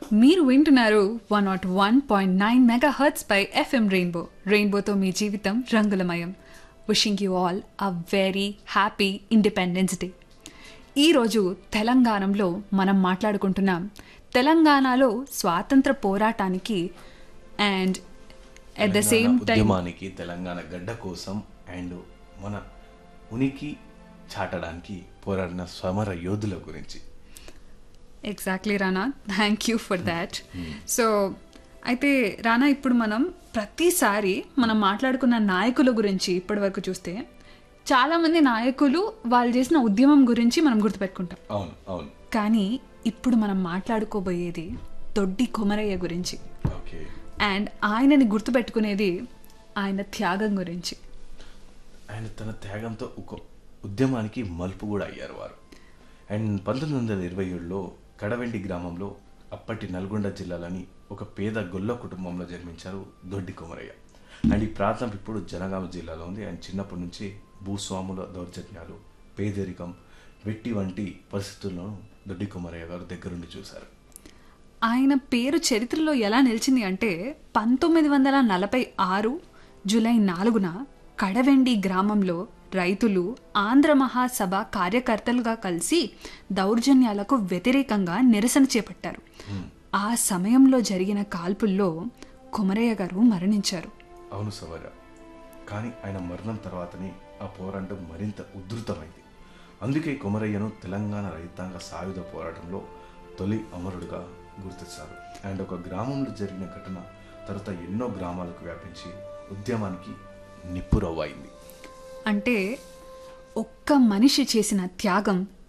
మీరు వింటున్నారు one nought one point nine mega hertz పై ఎఫ్ఎం రెయిన్బో రెయిన్బోతో మీ జీవితం రంగులమయం wishing you all a very happy independence day ఈరోజు తెలంగాణలో మనం మాట్లాడుకుంటున్నాం తెలంగాణలో స్వాతంత్ర పోరాటానికి and at the same Telangana time ఉద్యమానికి తెలంగాణ గడ్డ కోసం అండ్ మన ఉనికి చాటడానికి పోరాడిన సమర యోధుల గురించి exactly Rana thank you for that so అయితే రానా ఇప్పుడు మనం ప్రతిసారి మనం మాట్లాడుకున్న నాయకుల గురించి ఇప్పటి వరకు చూస్తే చాలామంది నాయకులు వాళ్ళు చేసిన ఉద్యమం గురించి మనం గుర్తుపెట్టుకుంటాం అవును అవును కానీ ఇప్పుడు మనం మాట్లాడుకోబోయేది దొడ్డి కొమరయ్య గురించి ఓకే అండ్ ఆయనని గుర్తుపెట్టుకునేది ఆయన త్యాగం గురించి ఆయన తన త్యాగంతో ఒక ఉద్యమానికి మలుపు కూడా అయ్యారు వారు అండ్ పంతొమ్మిది వందల ఇరవై ఏడులో కడవెండి గ్రామంలో అప్పటి నల్గొండ జిల్లాలోని ఒక పేద గొల్ల కుటుంబంలో జన్మించారు దొడ్డి కొమరయ్య అండ్ ఈ ప్రాంతం ఇప్పుడు జనగామ జిల్లాలో ఉంది అండ్ చిన్నప్పటి నుంచి భూస్వాముల దౌర్జన్యాలు పేదరికం వెట్టి వంటి పరిస్థితులను దొడ్డి కొమరయ్య గారు దగ్గరుండి చూశారు ఆయన పేరు చరిత్రలో ఎలా నిలిచింది అంటే పంతొమ్మిది వందల నలభై ఆరు జూలై నాలుగున కడవెండి గ్రామంలో రైతులు ఆంధ్ర మహాసభ కార్యకర్తలుగా కలిసి దౌర్జన్యాలకు వ్యతిరేకంగా నిరసన చేపట్టారు ఆ సమయంలో జరిగిన కాల్పుల్లో కొమరయ్య గారు మరణించారు అవును సవర కానీ ఆయన మరణం తర్వాతనే ఆ పోరాటం మరింత ఉధృతమైంది అందుకే కొమరయ్యను తెలంగాణ రైతాంగ సాయుధ పోరాటంలో తొలి అమరుడుగా గుర్తిస్తారు అండ్ ఒక గ్రామంలో జరిగిన ఘటన తర్వాత ఎన్నో గ్రామాలకు వ్యాపించి ఉద్యమానికి నిప్పురవ్వైంది అంటే ఒక్క మనిషి చేసిన త్యాగం